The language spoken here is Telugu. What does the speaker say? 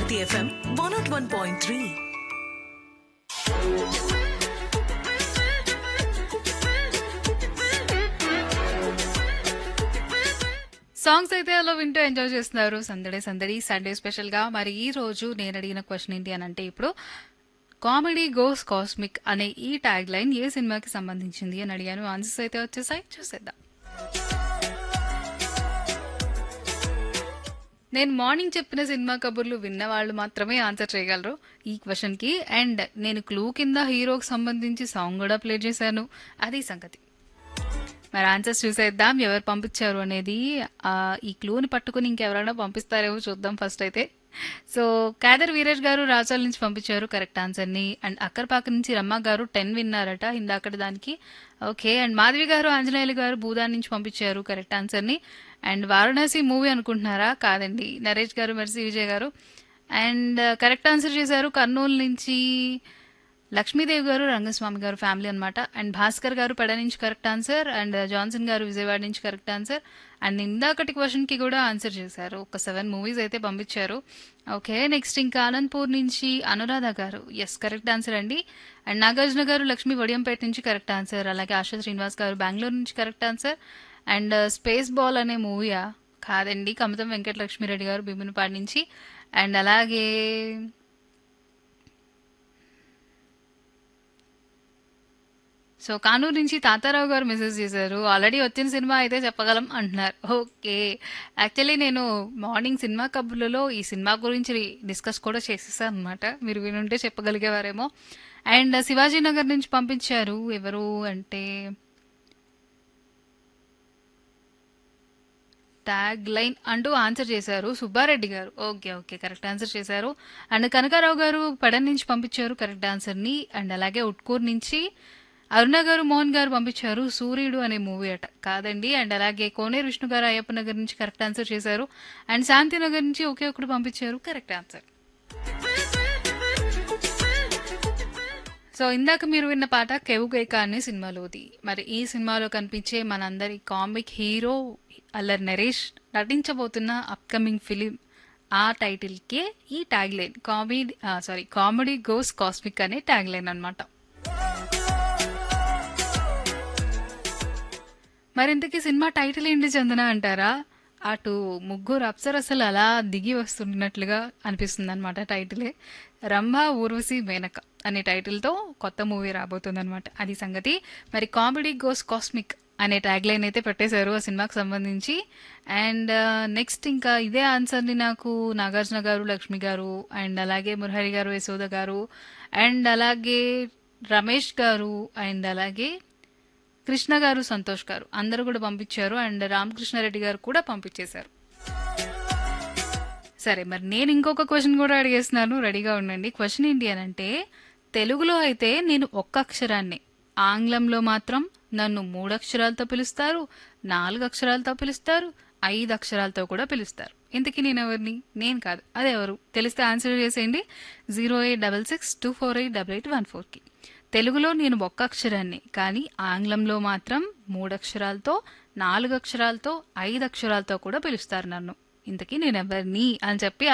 Bharati FM one nought one point three songs అయితే అలా వింటూ ఎంజాయ్ చేస్తున్నారు సందడి సందడి సండే స్పెషల్ గా మరి ఈ రోజు నేను అడిగిన క్వశ్చన్ ఏంటి అని అంటే ఇప్పుడు కామెడీ గోస్ కాస్మిక్ అనే ఈ ట్యాగ్ లైన్ ఏ సినిమాకి సంబంధించింది అని అడిగాను ఆన్సర్స్ అయితే వచ్చేసాయి చూసేద్దాం నేను మార్నింగ్ చెప్పిన సినిమా కబుర్లు విన్న వాళ్ళు మాత్రమే ఆన్సర్ చేయగలరు ఈ క్వశ్చన్ కి అండ్ నేను క్లూ కింద హీరోకి సంబంధించి సాంగ్ కూడా ప్లే చేశాను అది సంగతి మరి ఆన్సర్స్ చూసేద్దాం ఎవరు పంపించారు అనేది ఆ, ఈ క్లూని పట్టుకుని ఇంకెవరైనా పంపిస్తారేమో చూద్దాం ఫస్ట్ అయితే సో కేదర్ వీరేష్ గారు రాజాల నుంచి పంపించారు కరెక్ట్ ఆన్సర్ని అండ్ అక్కర్పాక నుంచి రమ్మ గారు టెన్ విన్నారట ఇందాకటి దానికి ఓకే అండ్ మాధవి గారు ఆంజనేయులు గారు భూదాన్ నుంచి పంపించారు కరెక్ట్ ఆన్సర్ని అండ్ వారణాసి మూవీ అనుకుంటున్నారా కాదండి నరేష్ గారు మెర్సీ విజయ్ గారు అండ్ కరెక్ట్ ఆన్సర్ చేశారు కర్నూలు నుంచి లక్ష్మీదేవి గారు రంగస్వామి గారు ఫ్యామిలీ అన్నమాట అండ్ భాస్కర్ గారు పెడ నుంచి కరెక్ట్ ఆన్సర్ అండ్ జాన్సన్ గారు విజయవాడ నుంచి కరెక్ట్ ఆన్సర్ అండ్ ఇందాకటి క్వశ్చన్ కి కూడా ఆన్సర్ చేశారు ఒక సెవెన్ మూవీస్ అయితే పంపించారు ఓకే నెక్స్ట్ ఇంకా ఆనంద్పూర్ నుంచి అనురాధ గారు ఎస్ కరెక్ట్ ఆన్సర్ అండి అండ్ నాగార్జున గారు లక్ష్మీ వడియంపేట నుంచి కరెక్ట్ ఆన్సర్ అలాగే ఆశా శ్రీనివాస్ గారు బెంగళూరు నుంచి correct answer and space ball అనే మూవీయా కాదండి కమతం వెంకటలక్ష్మిరెడ్డి గారు భీమునిపాడు నుంచి అండ్ అలాగే సో కానూరు నుంచి తాతారావు గారు మెసేజ్ చేశారు ఆల్రెడీ వచ్చిన సినిమా అయితే చెప్పగలం అంటున్నారు ఓకే యాక్చువల్లీ నేను మార్నింగ్ సినిమా కబుర్లలో ఈ సినిమా గురించి డిస్కస్ కూడా చేసేసాను అనమాట మీరు వినుంటే చెప్పగలిగేవారేమో అండ్ శివాజీ నగర్ నుంచి పంపించారు ఎవరు అంటే ట్యాగ్ లైన్ అంటూ ఆన్సర్ చేశారు సుబ్బారెడ్డి గారు ఓకే ఓకే కరెక్ట్ ఆన్సర్ చేశారు అండ్ కనకారావు గారు పెడన్ నుంచి పంపించారు కరెక్ట్ ఆన్సర్ని అండ్ అలాగే ఉట్కూరు నుంచి అరుణ గారు మోహన్ గారు పంపించారు సూర్యుడు అనే మూవీ అట కాదండి అండ్ అలాగే కోనేరు విష్ణు గారు అయ్యప్ప నగర్ నుంచి కరెక్ట్ ఆన్సర్ చేశారు అండ్ శాంతినగర్ నుంచి ఒకే ఒకటి పంపించారు కరెక్ట్ ఆన్సర్ సో ఇందాక మీరు విన్న పాట కెవుగైక అనే సినిమాలోది మరి ఈ సినిమాలో కనిపించే మనందరి కామిక్ హీరో అల్లర్ నరేష్ నటించబోతున్న అప్కమింగ్ ఫిలిం ఆ టైటిల్కే ఈ tag line comedy sorry comedy goes cosmic అనే ట్యాగ్ లైన్ అనమాట మరింతకీ సినిమా టైటిల్ ఏంటి చందన అంటారా అటు ముగ్గురు అప్సరసలు అలా దిగి వస్తున్నట్లుగా అనిపిస్తుంది అనమాట టైటిలే రంభ ఊర్వశి మేనక అనే టైటిల్తో కొత్త మూవీ రాబోతుందన్నమాట అది సంగతి మరి కామెడీ గోస్ కాస్మిక్ అనే ట్యాగ్ లైన్ అయితే పెట్టేశారు ఆ సినిమాకి సంబంధించి అండ్ నెక్స్ట్ ఇంకా ఇదే ఆన్సర్ని నాకు నాగార్జున గారు లక్ష్మి గారు అండ్ అలాగే మురహరి గారు యశోద గారు అండ్ అలాగే రమేష్ గారు అండ్ అలాగే కృష్ణ గారు సంతోష్ గారు అందరూ కూడా పంపించారు అండ్ రామకృష్ణారెడ్డి గారు కూడా పంపించేశారు సరే మరి నేను ఇంకొక క్వశ్చన్ కూడా అడిగేస్తున్నాను రెడీగా ఉండండి క్వశ్చన్ ఏంటి అని అంటే తెలుగులో అయితే నేను ఒక్క అక్షరాన్ని ఆంగ్లంలో మాత్రం నన్ను మూడు అక్షరాలతో పిలుస్తారు నాలుగు అక్షరాలతో పిలుస్తారు ఐదు అక్షరాలతో కూడా పిలుస్తారు ఇంతకీ నేను ఎవరిని నేను కాదు అదెవరు తెలిస్తే ఆన్సర్ చేసేయండి zero eight double six two four eight double eight one ఫోర్కి తెలుగులో నేను ఒక్క అక్షరాన్ని కానీ ఆంగ్లంలో మాత్రం మూడు అక్షరాలతో నాలుగు అక్షరాలతో ఐదు అక్షరాలతో కూడా పిలుస్తారు నన్ను ఇంతకీ నేను ఎవరిని అని చెప్పి